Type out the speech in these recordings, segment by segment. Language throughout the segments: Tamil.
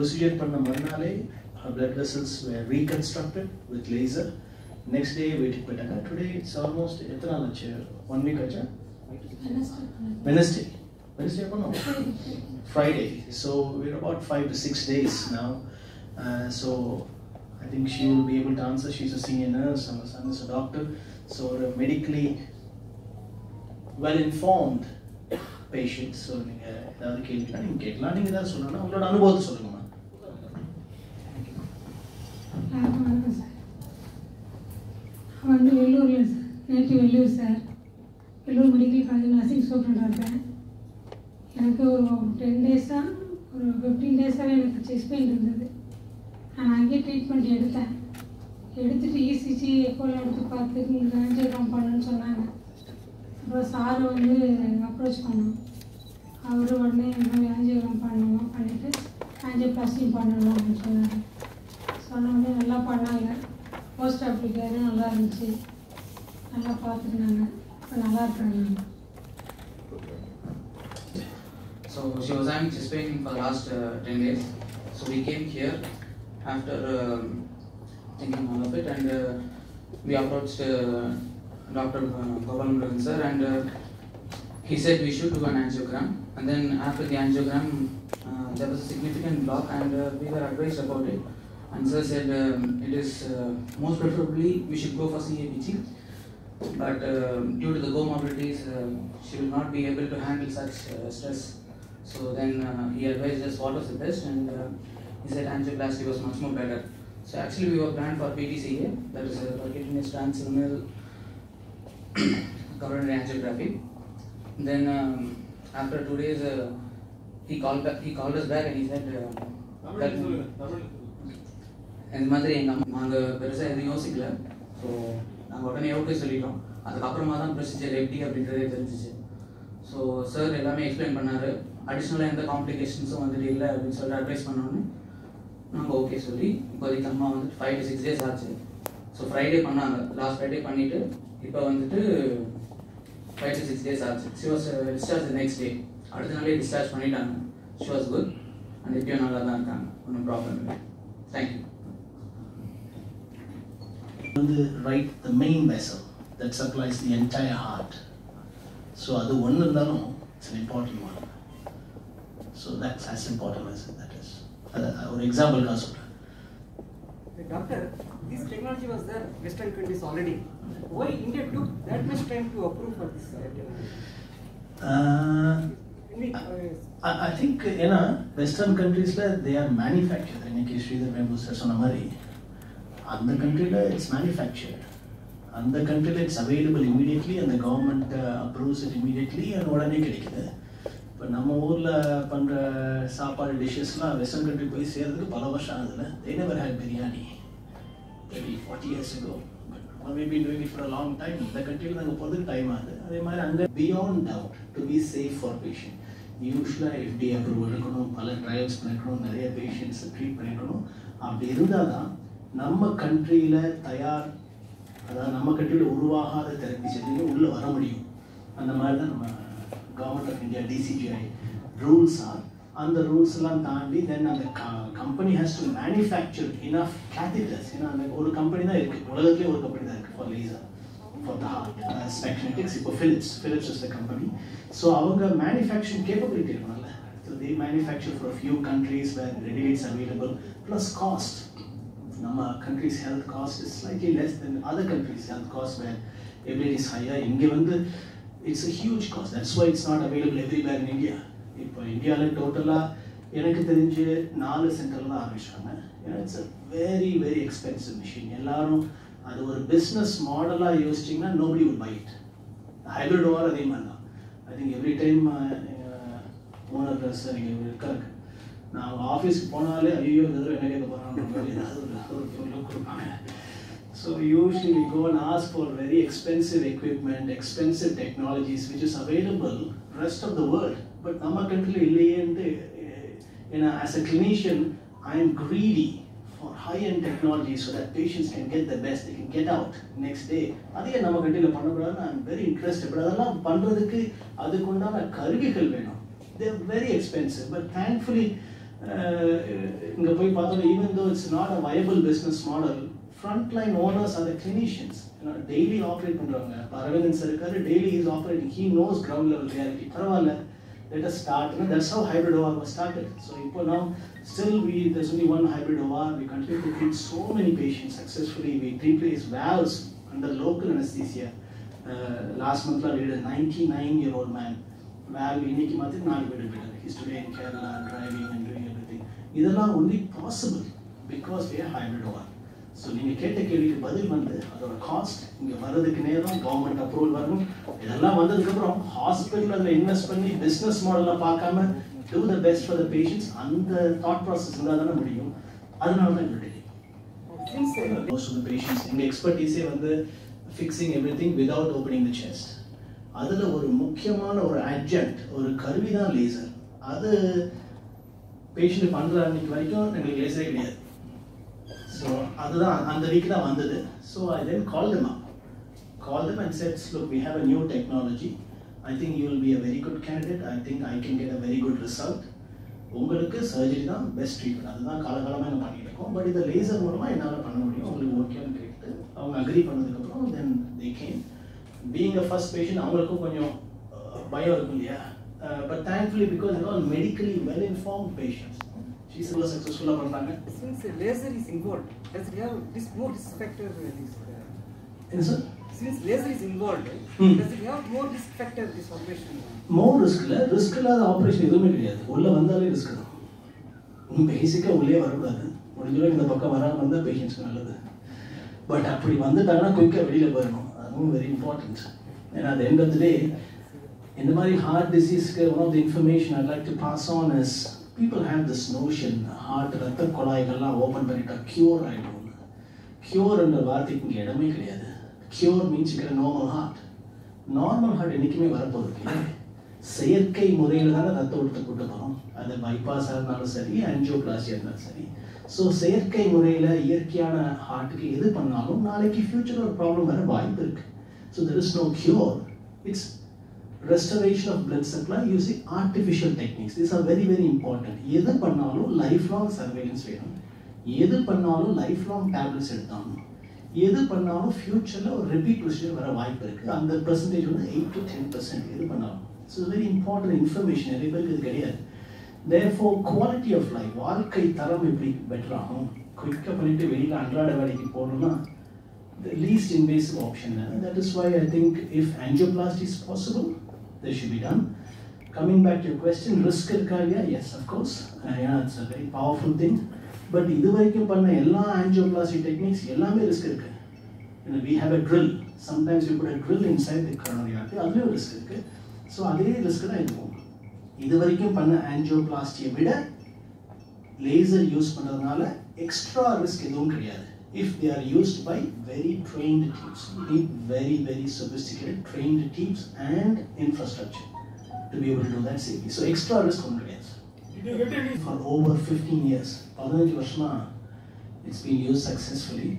ப்ரொசீஜர் பண்ண மறுநாளே blood vessels reconstructed with laser next day வீட்டுக்கு போயிட்டாங்க டுடே இட்ஸ் ஆல்மோஸ்ட் எத்தனை நாள் ஆச்சு ஒன் வீக் ஆச்சா வெனஸ்டே வெனஸ்டே பண்ணோம் Friday. So we're about five to six days now. Uh, so I think she will be able to answer. She's a senior nurse, and her son is a doctor. So a medically well informed patient. So நீங்க ஏதாவது கேள்வினா நீங்க கேட்கலாம் நீங்க ஏதாவது சொல்லணும்னா உங்களோட அனுபவத்தை சொல்லுங்கம்மா எல்லாருக்கும் வணக்கம் சார் நான் வந்து வெள்ளூரில் சார் நேற்று Vellore sir Vellore medical college nursing ஸ்டூடெண்டாக இருக்கேன் எனக்கு ஒரு டென் டேஸாக ஒரு ஃபிஃப்டீன் டேஸாகவே எனக்கு செஸ்ட் பெயின் இருந்தது நான் அங்கேயே ட்ரீட்மெண்ட் எடுத்தேன் எடுத்துட்டு இசிஜி எக்கோலாம் எடுத்து பார்த்து நீங்கள் ஆன்ஜியோகிராம் பண்ணுன்னு சொன்னாங்க அப்புறம் சார் வந்து அப்ரோச் பண்ணோம் அவர் உடனே இந்த மாதிரி ஆன்ஜியோகிராம் பண்ணணும் பண்ணிவிட்டு ஆன்ஜியோபிளாஸ்டிங் பண்ணணும் அப்படின்னு சொன்னாங்க சொன்ன உடனே நல்லா பண்ணாங்க போஸ்ட் ஆப்ளிகேரும் நல்லா இருந்துச்சு நல்லா பார்த்துக்கினாங்க இப்போ நல்லா இருக்காங்க So she was having chest pain for the last uh, 10 days. So we came here after um, thinking all of it and uh, we approached uh, Dr. Gopal Murugan sir and uh, he said we should do an angiogram and then after the angiogram uh, there was a significant block and uh, we were advised about it and sir said um, it is uh, most preferably we should go for CABG but uh, due to the comorbidities uh, she will not be able to handle such uh, stress so then uh, he advised us what was the best and uh, he said angioplasty was much more better so actually we were planned for PTCA that is a percutaneous transluminal coronary angiography then um, after two days uh, he called back, he called us back and he said uh, that இந்த மாதிரி எங்கள் அம்மா நாங்கள் பெருசாக எதுவும் யோசிக்கல ஸோ நாங்கள் உடனே ஓகே சொல்லிட்டோம் அதுக்கப்புறமா தான் ப்ரொசீஜர் எப்படி அப்படின்றதே தெரிஞ்சிச்சு ஸோ சார் எல்லாமே எக்ஸ்பிளைன் பண்ணார் அடிஷ்னலாக எந்த காம்ப்ளிகேஷன்ஸும் வந்துட்டு இல்லை அப்படின்னு சொல்லிட்டு அட்வைஸ் பண்ணோன்னே நாங்கள் ஓகே சொல்லி இப்போதைக்கு அம்மா வந்துட்டு ஃபைவ் டு சிக்ஸ் டேஸ் ஆச்சு ஸோ ஃப்ரைடே பண்ணாங்க லாஸ்ட் ஃப்ரைடே பண்ணிவிட்டு இப்போ வந்துட்டு ஃபைவ் டு சிக்ஸ் டேஸ் ஆச்சு she was discharge next day அடுத்த நாளே டிஸ்சார்ஜ் பண்ணிட்டாங்க ஷி வாஸ் குட் அண்ட் இப்பயும் நல்லா தான் இருக்காங்க ஒன்றும் ப்ராப்ளம் இல்லை தேங்க்யூ வந்து right the main vessel that supplies the entire heart so அது ஒன்று இருந்தாலும் it's an important one so that's as important as that is அது ஒரு எக்ஸாம்பிளுக்காக சொல்கிறேன் Doctor, this technology was there Western countries already. Why India took that much time to approve for this uh, technology? Any, uh, I think ஏன்னா வெஸ்டர்ன் கண்ட்ரீஸில் தே ஆர் மேனுஃபேக்சர் இன்னைக்கு ஸ்ரீதர் வேம்பு சார் சொன்ன மாதிரி அந்த கண்ட்ரியில் இட்ஸ் மேனுஃபேக்சர் அந்த கண்ட்ரியில் இட்ஸ் அவைலபிள் இமீடியட்லி அந்த கவர்மெண்ட் அப்ரூவ்ஸ் இட் இமீடியட்லி உடனே கிடைக்குது இப்போ நம்ம ஊரில் பண்ணுற சாப்பாடு டிஷ்ஷஸ்லாம் வெஸ்டர்ன் கண்ட்ரி போய் சேர்றதுக்கு பல வருஷம் ஆகுதுல்ல they never had biryani maybe 40 years ago but now we've been doing it for a long time இந்த கண்ட்ரியில் நாங்கள் போகிறதுக்கு டைம் ஆகுது அதே மாதிரி அங்கே beyond doubt to be safe for patient யூஸ்வலாக எஃப்டி அப்ரூவல் இருக்கணும் பல ட்ரையல்ஸ் பண்ணிருக்கணும் நிறைய பேஷண்ட்ஸை ட்ரீட் பண்ணிருக்கணும் அப்படி இருந்தால் தான் நம்ம கண்ட்ரியில் தயார் அதாவது நம்ம கண்ட்ரியில் உருவாகாத தெரப்பிஸ் எதுவுமே உள்ளே வர முடியும் அந்த மாதிரி தான் நம்ம government of India DCGI rules are அந்த ரூல்ஸ் எல்லாம் தாண்டி தென் அந்த company has to manufacture enough catheters ஏன்னா அந்த ஒரு கம்பெனி தான் இருக்குது உலகத்துலேயே ஒரு கம்பெனி தான் இருக்குது for laser for the heart. Uh, Spectranetics, இப்போ Philips, Philips is the company. So அவங்க manufacturing capability இருக்கணும்ல So they manufacture for a few countries where readily it's available, plus cost. நம்ம country's health cost is slightly less than other countries' health cost where everything is higher. இங்க வந்து it's a huge cost. That's why it's not available everywhere in India. இப்போ இந்தியாவில் டோட்டலாக எனக்கு தெரிஞ்சு நாலு சென்டரில் தான் ஆரம்பிச்சாங்க ஏன்னா it's a very very expensive machine எல்லாரும் அது ஒரு பிஸ்னஸ் மாடலாக யோசிச்சிங்கன்னா nobody would buy it hybrid OR அதே மாதிரி தான் I think every time owner sir இங்கே இருக்காரு நான் அவங்க ஆஃபீஸ்க்கு போனாலே ஐயோ இந்த தடவை என்ன கேட்க போகிறான்ற மாதிரி ஏதாவது ஒரு ஒரு look கொடுப்பாங்க so usually we go and ask for very expensive equipment, expensive technologies which is available rest of the world. But நம்ம கண்ட்ரியில் இல்லையேன்ட்டு ஏன்னா as a clinician I am greedy for high-end technology so that patients can get the best, they can get out next day. அதே நம்ம கண்ட்ரியில் பண்ணக்கூடாதுன்னு I am very interested but அதெல்லாம் பண்ணுறதுக்கு அதுக்குண்டான கருவிகள் வேணும் they're very expensive but thankfully இங்கே போய் பார்த்தோம் even though it's not a viable business model front line owners are the clinicians daily operate பண்ணுறாங்க அரவிந்தன் சார் இருக்காரு daily is operating he knows ground level reality பரவாயில்ல let us start. You know, that's how hybrid OR was started. So இப்போ now still we there's only one hybrid OR. We continue to treat so many patients successfully. We replace valves under local anesthesia. Uh, last month we did a 99 year old man. Valve இன்னைக்கு மாத்தி நாலு பேர் இருக்காரு. He's today in Kerala driving and doing everything. இதெல்லாம் only possible because we are hybrid OR. So நீங்கள் கேட்ட கேள்விக்கு பதில் வந்து அதோட காஸ்ட் இங்கே வர்றதுக்கு நேரம் கவர்மெண்ட் அப்ரூவல் வரணும் இதெல்லாம் வந்ததுக்கப்புறம் ஹாஸ்பிட்டல் அதில் இன்வெஸ்ட் பண்ணி பிஸ்னஸ் மாடலில் பார்க்காம do the best for the patients அந்த தாட் ப்ராசஸ் இருந்தால் தானே முடியும் அதனால தான் எங்களுடைய Since uh, most of the patients எங்கள் எக்ஸ்பர்டீஸே வந்து fixing every thing without opening the chest அதில் ஒரு முக்கியமான ஒரு அட்ஜெக்ட் ஒரு கருவி தான் லேசர் அது பேஷண்ட் பண்ணுற அன்னைக்கு வரைக்கும் எங்களுக்கு லேசரே கிடையாது ஸோ அதுதான் அந்த வீக் தான் வந்தது so I then call them up call them and said look we have a new technology I think you will be a very good candidate I think I can get a very good result உங்களுக்கு சர்ஜரி தான் பெஸ்ட் ட்ரீட்மெண்ட் அதுதான் காலகாலமாக நாங்கள் பண்ணிட்டு இருக்கோம் பட் இதை லேசர் மூலமாக என்னால் பண்ண முடியும் உங்களுக்கு ஓகேன்னு கேட்டு அவங்க அக்ரி பண்ணதுக்கப்புறம் then they came being a first patient அவங்களுக்கும் கொஞ்சம் அஹ், பயம் இருக்கும் இல்லையா but thankfully because all medically well inform patients she's சக்ஸஸ்ஃபுல்லாக பண்ணுறாங்க since uh, laser is involved, does it have this more risk factor? uh, This, uh, என்ன sir since laser is involved, Hmm. does it have more risk factor this operation? More ரிஸ்க்ல ரிஸ்க் இல்லாத ஆப்ரேஷன் எதுவுமே கிடையாது உள்ள வந்தாலே ரிஸ்க் தான் பேசிக்காக உள்ளே வரக்கூடாது முடிஞ்சளவு இந்த பக்கம் வராமல் இருந்தால் பேஷண்ட்ஸ்க்கு நல்லது பட் அப்படி வந்துட்டாங்கன்னா குயிக்காக வெளியில் போயிடணும் அதுவும் வெரி இம்பார்ட்டன்ட் ஏன்னா அது எண்ட் ஆஃப் த டே இந்த மாதிரி ஹார்ட் டிசீஸ்க்கு one of the information I like to pass on is people have this notion heart ரத்த குழாய்கள்லாம் ஓப்பன் பண்ணிட்டா க்யூர் ஆகிடும் க்யூர்ன்ற வார்த்தைக்கு இங்கே இடமே கிடையாது க்யூர் மீன்ஸ் இருக்கிற நார்மல் ஹார்ட் நார்மல் ஹார்ட் என்றைக்குமே வரப்போகுது இல்லை செயற்கை முறையில் தானே ரத்த ஓட்டத்தை கூட்ட போகிறோம் அது பைபாஸாக இருந்தாலும் சரி ஆன்ஜியோபிளாஸ்டியாக இருந்தாலும் சரி ஸோ செயற்கை முறையில் இயற்கையான ஹார்ட்டுக்கு எது பண்ணாலும் நாளைக்கு ஃபியூச்சரில் ஒரு ப்ராப்ளம் வர வாய்ப்பு இருக்கு so there is no cure it's restoration of blood supply using artificial techniques. These are very, very important. எது பண்ணாலும் லைஃப் லாங் சர்வேலன்ஸ் வேணும் எது பண்ணாலும் லைஃப் லாங் டேப்லெட்ஸ் எடுத்தாலும் எது பண்ணாலும் ஃபியூச்சரில் ஒரு ரிப்பீட் ப்ரொசீஜர் வர வாய்ப்பு இருக்குது அந்த பர்சன்டேஜ் வந்து எயிட் டு டென் பர்சன்ட் எது பண்ணாலும் ஸோ வெரி இம்பார்ட்டன்ட் இன்ஃபர்மேஷன் நிறைய பேருக்கு இது கிடையாது தேர்ஃபோர் குவாலிட்டி ஆஃப் லைஃப் வாழ்க்கை தரம் எப்படி பெட்டர் ஆகும் குயிக்காக பண்ணிட்டு வெளியில் அன்றாட வேலைக்கு போகணும்னா the least invasive option. And that is why I think if angioplasty is possible, they should be done. Coming back to your question, risk இருக்காங்க yes of course uh, yeah, it's a very powerful thing but இது வரைக்கும் பண்ண எல்லா angioplasty techniques எல்லாமே risk இருக்கு you know, we have a drill sometimes we put a drill inside the coronary artery அதுலேயும் risk இருக்கு ஸோ அதே risk தான் இருக்கும் இது வரைக்கும் பண்ண angioplasty விட லேசர் யூஸ் பண்ணுறதுனால எக்ஸ்ட்ரா ரிஸ்க் எதுவும் கிடையாது if they are used by very trained teams need very very sophisticated trained teams and infrastructure to be able to do that safety so extra risk ஒன்றும் கிடையாது ஃபார் ஓவர் ஃபிஃப்டீன் இயர்ஸ் பதினஞ்சு வருஷமா it's been use successfully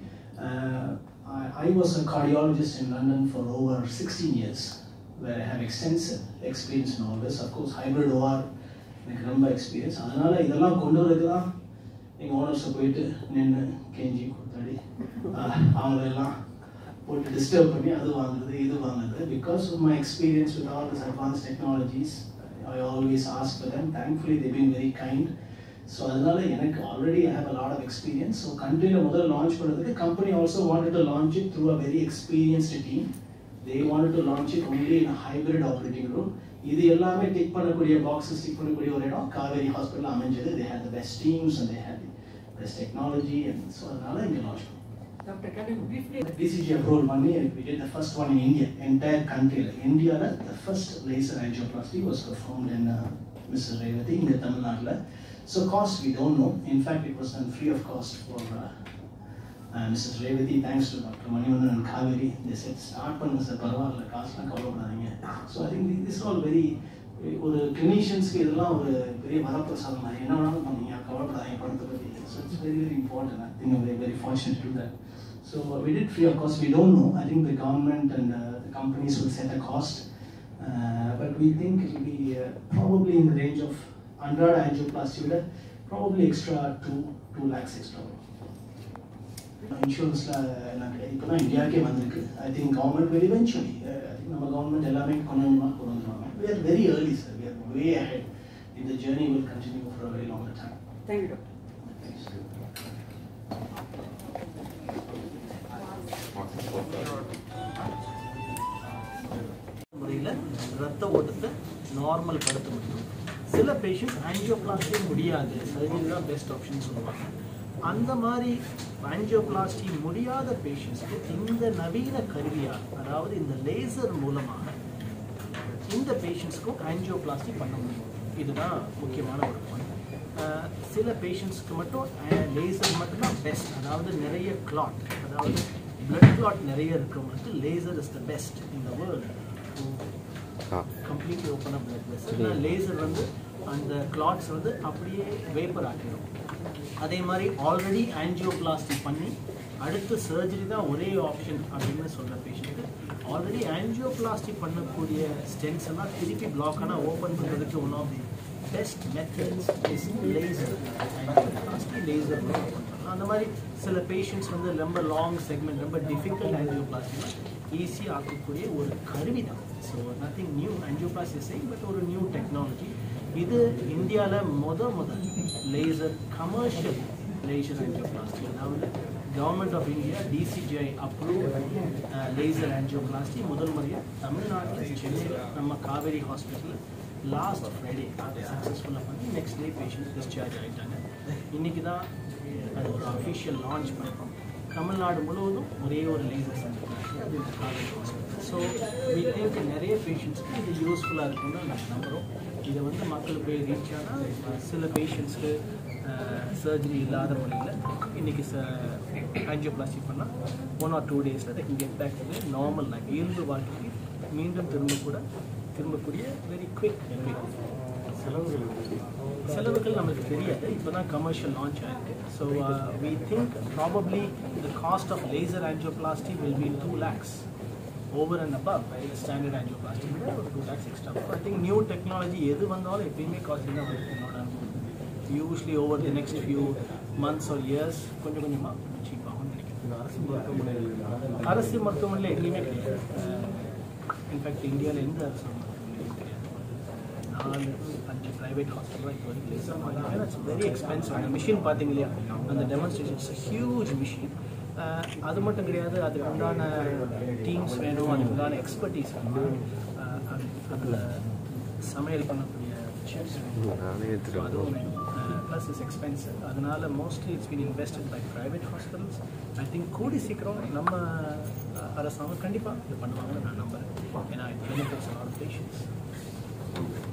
I was a cardiologist in London for over 16 years, where I have extensive experience in all this. Of course, hybrid OR எனக்கு ரொம்ப எக்ஸ்பீரியன்ஸ் அதனால இதெல்லாம் கொண்டு வரதுக்கு தான் எங்கள் ஓனர்ஸை போயிட்டு நின்று கெஞ்சி கொடுத்தாடி அவங்களெல்லாம் போட்டு டிஸ்டர்ப் பண்ணி அது வாங்குறது இது வாங்குறது because of my experience with all this advance technologies I always ask for them thankfully they been very kind so அதனால எனக்கு already I have a lot of experience so கண்ட்ரியில் முதல்ல லான்ச் பண்ணுறதுக்கு company also wanted to launch it through a very experienced team they wanted to launch it only in hybrid operating room இது எல்லாமே டிக் பண்ணக்கூடிய பாக்ஸஸ் டிக் பண்ணக்கூடிய ஒரு இடம் காவேரி ஹாஸ்பிட்டல் அமைஞ்சது they had the best teams and they had best technology and so அதனால இங்கே லான்ச் பண்ணோம் Doctor, can you briefly DCG approval பண்ணி we did the first one in India, entire country. India, the first laser angioplasty was performed in uh, Mrs. Revati in Tamil Nadu. So cost we don't know. In fact, it was done free of cost for uh, uh, Mrs. Revati. Thanks to Dr. Manivandan and Kaveri. They said start பண்ணுங்க சார் பரவாயில்ல காசுலாம் கவலைப்படாதீங்க so I think this all very ஒரு கிளினிஷியன்ஸ்க்கு இதெல்லாம் ஒரு பெரிய வரப்பிரசாதம் மாதிரி என்ன வேணாலும் பண்ணீங்க கவலைப்படாதீங்க பணத்தை பற்றி so it's very very important I think very very fortunate to that So we did free of cost. We don't know. I think the government and uh, the companies will set a cost, uh, but we think it will be uh, probably in the range of Andrada angioplasty, விட probably extra two two lakhs extra வரும் இன்சூரன்ஸில் எல்லாம் கிடையாது இப்போ தான் இந்தியாவுக்கே வந்திருக்கு I think government very eventually I think நம்ம கவர்மெண்ட் எல்லாமே கொஞ்சம் கொஞ்சமாக கொண்டு வந்துருவாங்க we are very early sir we are way ahead in the journey will continue for a very long time thank you doctor Thanks. முறையில் ரத்த ஓட்டத்தை நார்மல் படுத்த முடியும் சில பேஷண்ட் ஆன்ஜியோபிளாஸ்டி முடியாது சர்ஜரி தான் பெஸ்ட் ஆப்ஷன் சொல்லுவாங்க அந்த மாதிரி ஆன்ஜியோபிளாஸ்டி முடியாத பேஷண்ட்ஸ்க்கு இந்த நவீன கருவியால் அதாவது இந்த லேசர் மூலமாக இந்த பேஷண்ட்ஸ்க்கும் ஆன்ஜியோபிளாஸ்டி பண்ண முடியும் இதுதான் முக்கியமான ஒரு பாயிண்ட் சில பேஷண்ட்ஸ்க்கு மட்டும் லேசர் மட்டும்தான் பெஸ்ட் அதாவது நிறைய கிளாட் அதாவது பிளட் கிளாட் நிறைய இருக்கிறவங்களுக்கு laser is the best in the world completely open up blood vessel laser வந்து அந்த கிளாட்ஸ் வந்து அப்படியே வேப்பர் ஆக்கிடும் அதே மாதிரி ஆல்ரெடி ஆன்ஜியோபிளாஸ்டி பண்ணி அடுத்து சர்ஜரி தான் ஒரே ஆப்ஷன் அப்படின்னு சொல்கிற பேஷண்ட்டுக்கு ஆல்ரெடி ஆன்ஜியோபிளாஸ்டி பண்ணக்கூடிய ஸ்டென்ஸ் எல்லாம் திருப்பி பிளாக் ஆனால் ஓப்பன் பண்ணுறதுக்கு one of the best methods is laser angioplasty laser அந்த மாதிரி சில பேஷண்ட்ஸ் வந்து ரொம்ப லாங் செக்மெண்ட் ரொம்ப டிஃபிகல்ட் ஆன்ஜியோபிளாஸ்டினா ஈஸியாக ஆக்கக்கூடிய ஒரு கருவி தான் so nothing new angioplasty same but ஒரு நியூ டெக்னாலஜி இது இந்தியாவில் முத முதல் லேசர் கமர்ஷியல் லேசர் ஆன்ஜியோபிளாஸ்டி அதாவது government of India DCGI approve laser angioplasty முதல் முறையாக தமிழ்நாட்டில் சென்னையில் நம்ம காவேரி ஹாஸ்பிட்டலில் லாஸ்ட் ஃப்ரைடே அதை சக்ஸஸ்ஃபுல்லாக பண்ணி நெக்ஸ்ட் டே பேஷண்ட் டிஸ்சார்ஜ் ஆகிட்டாங்க இன்றைக்கி தான் அது ஒரு அஃபிஷியல் லான்ச் பண்ணுறோம் தமிழ்நாடு முழுவதும் ஒரே ஒரு லேசர் சென்டர் அது இந்த college hospital so we think நிறைய பேஷண்ட்ஸ்க்கு இது யூஸ்ஃபுல்லாக இருக்கும்னு நாங்கள் நம்புகிறோம் இதை வந்து மக்கள் போய் ரீச் ஆனால் சில பேஷண்ட்ஸ்க்கு சர்ஜரி இல்லாத முறையில் இன்றைக்கி ச ஆன்ஜியோபிளாஸ்டி பண்ணால் ஒன் ஆர் டூ டேஸில் they can get back to their normal life இயல்பு வாழ்க்கைக்கு மீண்டும் திரும்ப கூட திரும்பக்கூடிய வெரி குவிக் செலவுகள் நமக்கு தெரியாது இப்போ தான் கமர்ஷியல் லான்ச் ஆயிருக்கு so we think probably the cost of laser angioplasty will be two lakhs over and above standard angioplasty விட ஒரு two lakhs extra I think new technology எது வந்தாலும் எப்பயுமே காஸ்ட்லி தான் வரும் என்னோட usually over the next few months or years கொஞ்சம் கொஞ்சமாக சீப்பாகும் நினைக்கிறேன் அரசு மருத்துவமனையில் அரசு மருத்துவமனையில் எங்கேயுமே கிடையாது இன்ஃபேக்ட் இந்தியாவில் எந்த அரசு மருத்துவமனையும் கிடையாது நாலு அஞ்சு ப்ரைவேட் ஹாஸ்பிட்டல் இப்போ வரைக்கும் லேசர் வாங்கினாங்க இட்ஸ் வெரி எக்ஸ்பென்சிவ் அந்த மிஷின் பார்த்தீங்க இல்லையா அந்த டெமான்ஸ்ட்ரேஷன் இட்ஸ் ஹியூஜ் மிஷின் அது மட்டும் கிடையாது அதுக்கு உண்டான டீம்ஸ் வேணும் அதுக்கு உண்டான எக்ஸ்பர்டீஸ் வேணும் அதில் சமையல் பண்ணக்கூடிய chefs வேணும் So அதுவும் வேணும் ப்ளஸ் இஸ் எக்ஸ்பென்சிவ் அதனால mostly it's been invested by private hospitals I think கூடி சீக்கிரம் நம்ம அஹ், அரசாங்கம் கண்டிப்பாக இது பண்ணுவாங்கன்னு நான் நம்புறேன் ஏன்னா இது பெனிஃபிட்ஸ் ஆல் பேஷன்ஸ்